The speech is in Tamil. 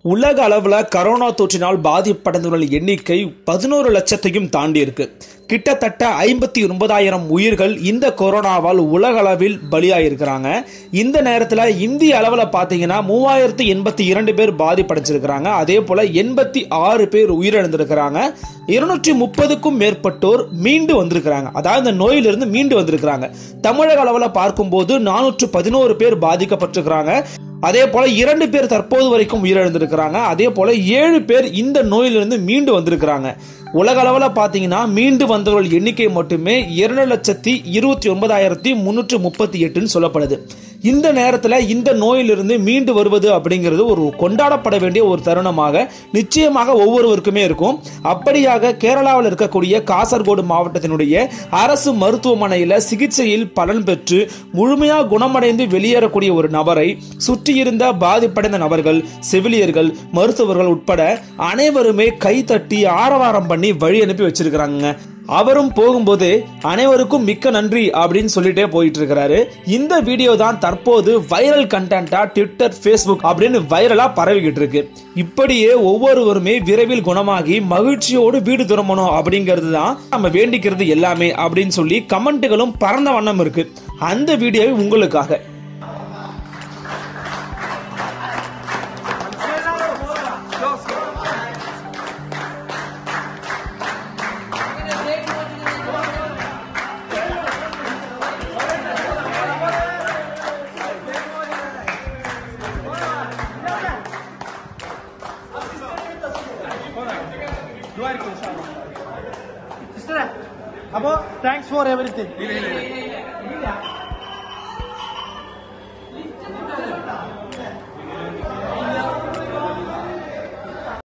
உலக அளவில் கரோனா தொற்றினால் பாதிப்படைந்தவர்கள் எண்ணிக்கை பதினோரு லட்சத்தையும் தாண்டி இருக்கு கிட்டத்தட்ட ஐம்பத்தி ஒன்பதாயிரம் உயிர்கள் இந்த கொரோனாவால் உலக அளவில் பலியாயிருக்கிறாங்க இந்த நேரத்தில் இந்திய அளவில் பார்த்தீங்கன்னா மூவாயிரத்தி எண்பத்தி இரண்டு பேர் பாதிப்படைஞ்சிருக்கிறாங்க அதே போல எண்பத்தி ஆறு பேர் உயிரிழந்திருக்கிறாங்க இருநூற்றி முப்பதுக்கும் மேற்பட்டோர் மீண்டு வந்திருக்கிறாங்க அதாவது இந்த நோயிலிருந்து மீண்டு வந்திருக்கிறாங்க தமிழக அளவில் பார்க்கும்போது நானூற்று பதினோரு பேர் பாதிக்கப்பட்டிருக்கிறாங்க அதே போல இரண்டு பேர் தற்போது வரைக்கும் உயிரிழந்திருக்கிறாங்க அதே போல ஏழு பேர் இந்த நோயிலிருந்து மீண்டு வந்திருக்கிறாங்க உலக அளவில் பார்த்தீங்கன்னா மீண்டு வந்தவர்கள் எண்ணிக்கை மட்டுமே இரண்டு லட்சத்தி இருபத்தி ஒன்பதாயிரத்தி முன்னூற்று முப்பத்தி எட்டுன்னு சொல்லப்படுது இந்த நேரத்தில் இந்த நோயிலிருந்து மீண்டு வருவது அப்படிங்கிறது ஒரு கொண்டாடப்பட வேண்டிய ஒரு தருணமாக நிச்சயமாக ஒவ்வொருவருக்குமே இருக்கும் அப்படியாக கேரளாவில் இருக்கக்கூடிய காசர்கோடு மாவட்டத்தினுடைய அரசு மருத்துவமனையில் சிகிச்சையில் பலன் பெற்று முழுமையாக குணமடைந்து வெளியேறக்கூடிய ஒரு நபரை சுற்றியிருந்த பாதிப்படைந்த நபர்கள் செவிலியர்கள் மருத்துவர்கள் உட்பட அனைவருமே கைத்தட்டி ஆரவாரம் பண்ணி வழி அனுப்பி வச்சிருக்கிறாங்க அவரும் போகும்போது அனைவருக்கும் மிக்க நன்றி அப்படின்னு சொல்லிட்டே போயிட்டு இருக்கிறாரு இந்த வீடியோ தான் தற்போது வைரல் கண்டென்ட்டா ட்விட்டர் ஃபேஸ்புக் அப்படின்னு வைரலா பரவிக்கிட்டு இருக்கு இப்படியே ஒவ்வொருவருமே விரைவில் குணமாகி மகிழ்ச்சியோடு வீடு திரும்பணும் அப்படிங்கிறது தான் நம்ம வேண்டிக்கிறது எல்லாமே அப்படின்னு சொல்லி கமெண்ட்டுகளும் பறந்த வண்ணம் இருக்கு அந்த வீடியோவை உங்களுக்காக സിസ്റ്ററെ അപ്പോ താങ്ക്സ് ഫോർ എവറിത്തിങ്